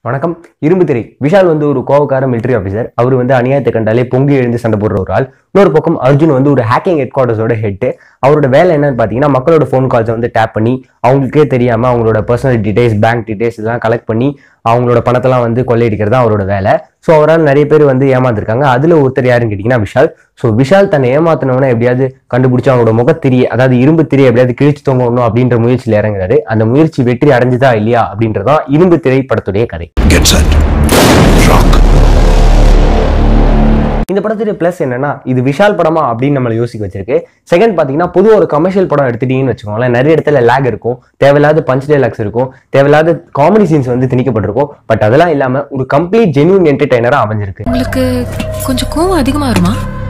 வணக்கம் இரும்பு திரை விஷால் வந்து ஒரு கோவக்கார மிலிட்டரி ஆஃபீஸர் அவர் வந்து அநியாயத்தை கண்டாலே பொங்கி எழுந்து சண்டை போடுற ஒரு ஆள் இன்னொரு பக்கம் அர்ஜுன் வந்து ஒரு ஹேக்கிங் ஹெட் குவார்ட்டர்ஸோட ஹெட் அவரோட வேலை என்னன்னு பார்த்தீங்கன்னா மக்களோட ஃபோன் கால்ஸை வந்து டேப் பண்ணி அவங்களுக்கே தெரியாம அவங்களோட பர்சனல் டீடைல்ஸ் பேங்க் டீடைல்ஸ் இதெல்லாம் கலெக்ட் பண்ணி அவங்களோட பணத்தெல்லாம் வந்து கொள்ளையடிக்கிறது தான் அவரோட வேலை ஸோ அவரால் நிறைய பேர் வந்து ஏமாந்துருக்காங்க அதுல ஒருத்தர் யாருன்னு கேட்டிங்கன்னா விஷால் ஸோ விஷால் தன்னை ஏமாத்தினவனை எப்படியாவது கண்டுபிடிச்சு அவங்களோட முகத்திரி அதாவது இரும்பு திரி எப்படியாவது கிழிச்சு தொங்கணும் அப்படின்ற முயற்சியில் இறங்குறாரு அந்த முயற்சி வெற்றி அடைஞ்சுதா இல்லையா அப்படின்றதான் இரும்பு திரை படத்துடைய கதை Get set. Rock. இந்த படத்துடைய ப்ளஸ் என்னன்னா இது விஷால் படமா அப்படின்னு நம்மளை யோசிக்க வச்சிருக்கு செகண்ட் பாத்தீங்கன்னா பொது ஒரு கமர்ஷியல் படம் எடுத்துட்டீங்கன்னு வச்சுக்கோங்களேன் நிறைய இடத்துல லேக் இருக்கும் தேவையில்லாத பஞ்ச் டைலாக்ஸ் இருக்கும் தேவையில்லாத காமெடி சீன்ஸ் வந்து திணிக்கப்பட்டிருக்கும் பட் அதெல்லாம் இல்லாம ஒரு கம்ப்ளீட் ஜென்யூன் என்டர்டைனரா அமைஞ்சிருக்கு உங்களுக்கு கொஞ்சம் கோவம் அதிகமா வருமா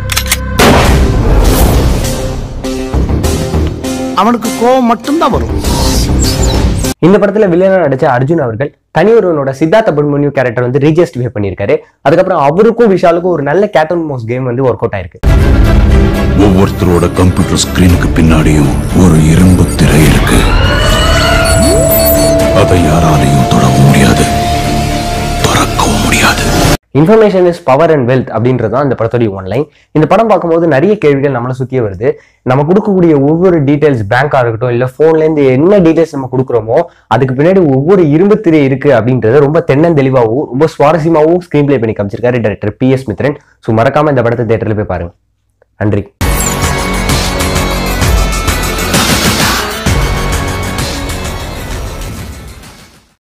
அவனுக்கு கோவம் மட்டும்தான் வரும் இந்த படத்துல வில்லனா நடிச்ச அர்ஜுன் அவர்கள் தனி ஒருவனோட சித்தார்த் அபிமன்யு கேரக்டர் வந்து ரீஜஸ்டிஃபை பண்ணியிருக்காரு அதுக்கப்புறம் அவருக்கும் விஷாலுக்கும் ஒரு நல்ல கேட் அண்ட் மோஸ் கேம் வந்து ஒர்க் அவுட் ஆயிருக்கு ஒவ்வொருத்தரோட கம்ப்யூட்டர் ஸ்கிரீனுக்கு பின்னாடியும் ஒரு இரும்பு திரை இருக்கு அதை யாராலையும் தொடவும் முடியாது திறக்கவும் முடியாது information is power and wealth அப்படின்றது தான் இந்த படத்துடைய ஒன்லைன் இந்த படம் பார்க்கும்போது நிறைய கேள்விகள் நம்மளை சுற்றியே வருது நம்ம கொடுக்கக்கூடிய ஒவ்வொரு டீடைல்ஸ் பேங்காக இருக்கட்டும் இல்லை ஃபோன்லேருந்து என்ன டீடைல்ஸ் நம்ம கொடுக்குறோமோ அதுக்கு பின்னாடி ஒவ்வொரு இரும்பு திரை இருக்கு அப்படின்றத ரொம்ப தென்னந்தெளிவாகவும் ரொம்ப சுவாரஸ்யமாகவும் ஸ்க்ரீன் ப்ளே பண்ணி காமிச்சிருக்காரு டைரக்டர் பி எஸ் மித்ரன் ஸோ மறக்காம இந்த படத்தை தேட்டரில் போய் பாருங்க நன்றி